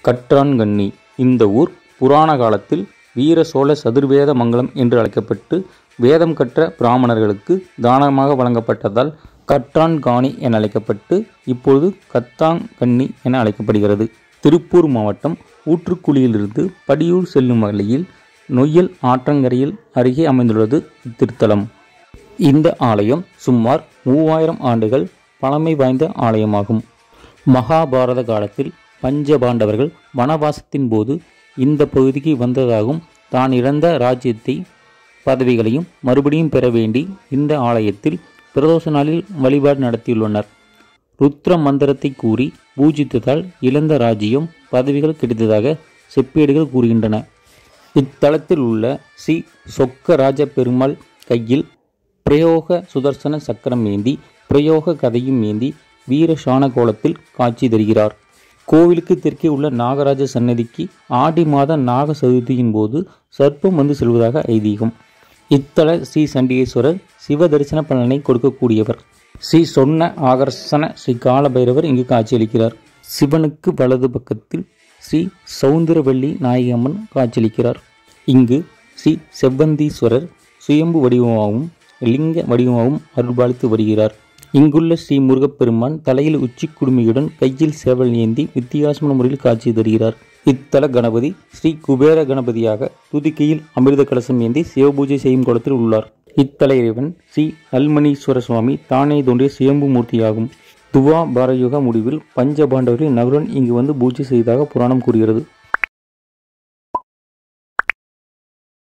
கற்றான்கண்ணி இந்த ஊர் புராண காலத்தில் வீர சோழ சதுர்வேத மங்கலம் என்று அழைக்கப்பட்டு வேதம் கற்ற பிராமணர்களுக்கு தானமாக வழங்கப்பட்டதால் கற்றான்காணி என அழைக்கப்பட்டு இப்பொழுது கத்தாங்கண்ணி என அழைக்கப்படுகிறது திருப்பூர் மாவட்டம் ஊற்றுக்குழியிலிருந்து படியூர் செல்லும் வழியில் நொய்யல் ஆற்றங்கரையில் அருகே அமைந்துள்ளது இத்திருத்தலம் இந்த ஆலயம் சுமார் மூவாயிரம் ஆண்டுகள் பழமை வாய்ந்த ஆலயமாகும் மகாபாரத காலத்தில் பஞ்சபாண்டவர்கள் வனவாசத்தின் போது இந்த பகுதிக்கு வந்ததாகவும் தான் இழந்த ராஜ்யத்தை பதவிகளையும் மறுபடியும் பெற வேண்டி இந்த ஆலயத்தில் பிரதோஷ நாளில் வழிபாடு நடத்தியுள்ளனர் ருத்ர மந்திரத்தை கூறி பூஜித்ததால் இழந்த ராஜ்யம் பதவிகள் கிடைத்ததாக செப்பேடுகள் கூறுகின்றன இத்தலத்தில் உள்ள ஸ்ரீ சொக்க ராஜ பெருமாள் கையில் பிரயோக சுதர்சன சக்கரம் ஏந்தி பிரயோக கதையும் ஏந்தி வீர சாண கோலத்தில் காட்சி தருகிறார் கோவிலுக்கு தெற்கே உள்ள நாகராஜ சன்னதிக்கு ஆடி மாத நாக சதுர்த்தியின் போது சர்ப்பம் வந்து செல்வதாக ஐதீகம் இத்தல ஸ்ரீ சண்டிகேஸ்வரர் சிவ தரிசன பலனை கொடுக்கக்கூடியவர் ஸ்ரீ சொன்ன ஆகர்ஷண ஸ்ரீ காலபைரவர் இங்கு காட்சியளிக்கிறார் சிவனுக்கு வலது பக்கத்தில் ஸ்ரீ சௌந்தரவள்ளி நாயகம்மன் காட்சியளிக்கிறார் இங்கு ஸ்ரீ செவ்வந்தீஸ்வரர் சுயம்பு வடிவமாகவும் லிங்க வடிவமாகவும் அருள்பாலித்து வருகிறார் இங்குள்ள ஸ்ரீ முருகப்பெருமான் தலையில் உச்சி குடுமியுடன் கையில் சேவல் ஏந்தி வித்தியாசமான முறையில் காட்சி தருகிறார் இத்தல கணபதி ஸ்ரீ குபேர கணபதியாக துதிக்கையில் அமிர்த கலசம் ஏந்தி சிவபூஜை செய்யும் கோலத்தில் உள்ளார் இத்தல இறைவன் ஸ்ரீ அல்மணீஸ்வர சுவாமி தானே தோன்றிய சுயம்பு மூர்த்தியாகும் துவா பாரயுக முடிவில் பஞ்சபாண்டவர்கள் நகுரன் இங்கு வந்து பூஜை செய்ததாக புராணம் கூறுகிறது